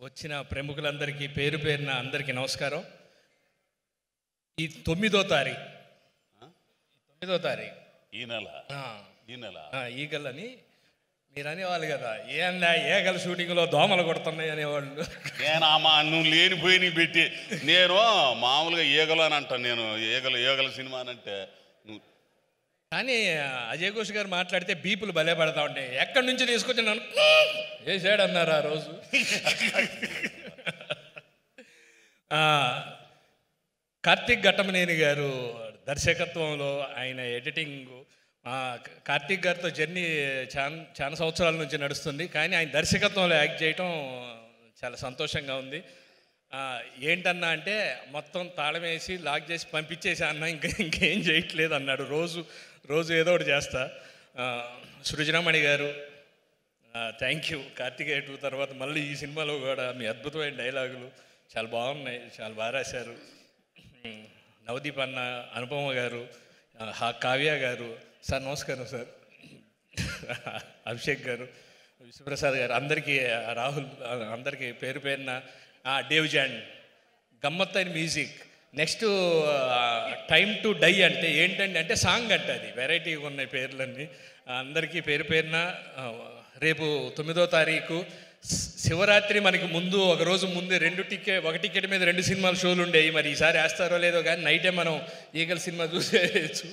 వచ్చిన ప్రముఖులందరికీ పేరు పేరున అందరికీ నమస్కారం ఈ తొమ్మిదో తారీఖు తొమ్మిదో తారీఖు ఈ నెల ఆ, ఈ నెల ఆ, ఈగలని మీరు అనేవాళ్ళు కదా ఏందా ఏగల షూటింగ్లో దోమలు కొడుతున్నాయి అనేవాళ్ళు నేను ఆ మా నువ్వు లేనిపోయి పెట్టి నేను మామూలుగా ఈగలు అని అంటాను నేను ఈగలు ఈగల సినిమా అని అంటే నువ్వు కానీ అజయ్ ఘోష్ గారు మాట్లాడితే బీపులు భలే పడతా ఉంటాయి ఎక్కడి నుంచి తీసుకొచ్చి నన్ను వేసాడు అన్నారు ఆ రోజు ఆ, కార్తీక్ ఘట్టమనేని గారు దర్శకత్వంలో ఆయన ఎడిటింగ్ ఆ, కార్తీక్ గారితో జర్నీ చాలా చాలా సంవత్సరాల నుంచి నడుస్తుంది కానీ ఆయన దర్శకత్వంలో యాక్ట్ చేయటం చాలా సంతోషంగా ఉంది ఆ, ఏంటన్నా అంటే మొత్తం తాళం వేసి లాక్ చేసి పంపించేసి అన్న ఇంకా ఇంకేం చేయట్లేదు అన్నాడు రోజు రోజు ఏదో ఒకటి చేస్తా ఆ, సృజనమణి గారు థ్యాంక్ యూ కార్తికేయ టూ తర్వాత మళ్ళీ ఈ సినిమాలో కూడా మీ అద్భుతమైన డైలాగులు చాలా బాగున్నాయి చాలా బాగా రాశారు ఉమ్, నవదీప్ అన్న అనుపమ గారు ఆ, హా కావ్య గారు సార్ నమస్కారం సార్ అభిషేక్ గారు విశ్వప్రసాద్ గారు అందరికీ ఆ, రాహుల్ ఆ, అందరికీ పేరు పేరున ఆ, డేవ్ జాన్ గమ్మత్తైన music next time to die అంటే ఏంటంటే అంటే సాంగ్ అంటే అది వెరైటీగా ఉన్నాయి పేర్లన్నీ అందరికీ పేరు పేరున ఆ, రేపు తొమ్మిదో తారీఖు శి- శివరాత్రి మనకి ముందు ఒక రోజు ముందే రెండు టికెట్ ఒక టికెట్ మీద రెండు సినిమాలు షోలు ఉండేవి మరి ఈసారి వేస్తారో లేదో కానీ నైటే మనం ఈగల సినిమా చూసేయచ్చు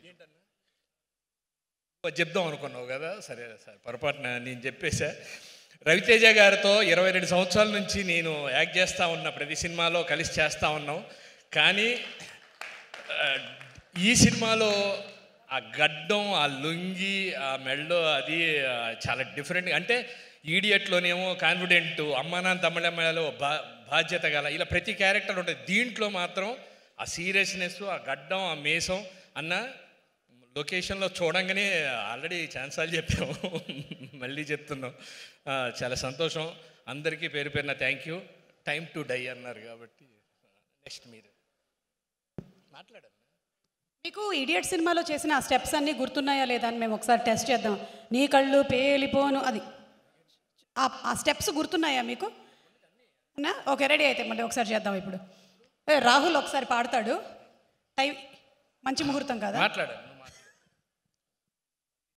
చెప్దాం అనుకున్నావు కదా సరే సార్ పొరపాటున నేను చెప్పేశా రవితేజ గారితో ఇరవై రెండు సంవత్సరాల నుంచి నేను యాక్ట్ చేస్తూ ఉన్నా ప్రతి సినిమాలో కలిసి చేస్తూ ఉన్నాం కానీ ఆ, ఈ సినిమాలో ఆ గడ్డం ఆ లుంగి ఆ మెళ్ళో అది ఆ, చాలా డిఫరెంట్ అంటే ఈడియట్లోనేమో కాన్ఫిడెంట్ అమ్మా నాన్న తమిళమ్మలో బా బాధ్యత గల ఇలా ప్రతి క్యారెక్టర్ ఉంటుంది దీంట్లో మాత్రం ఆ సీరియస్నెస్ ఆ గడ్డం ఆ మేసం అన్న లొకేషన్లో చూడంగానే ఆల్రెడీ ఛాన్సాలు చెప్పాము మళ్ళీ చెప్తున్నాం ఆ, చాలా సంతోషం అందరికీ పేరు పేరున thank you time to die అన్నారు కాబట్టి నెక్స్ట్ మీరు మాట్లాడండి మీకు ఇడియట్ సినిమాలో చేసిన ఆ స్టెప్స్ అన్నీ గుర్తున్నాయా లేదా అని మేము ఒకసారి టెస్ట్ చేద్దాం నీ కళ్ళు పేలిపోను అది ఆ ఆ స్టెప్స్ గుర్తున్నాయా మీకు అవునా? ఓకే రెడీ అయితే మళ్ళీ ఒకసారి చేద్దాం ఇప్పుడు ఏ, రాహుల్ ఒకసారి పాడతాడు టైం మంచి ముహూర్తం కదా మాట్లాడండి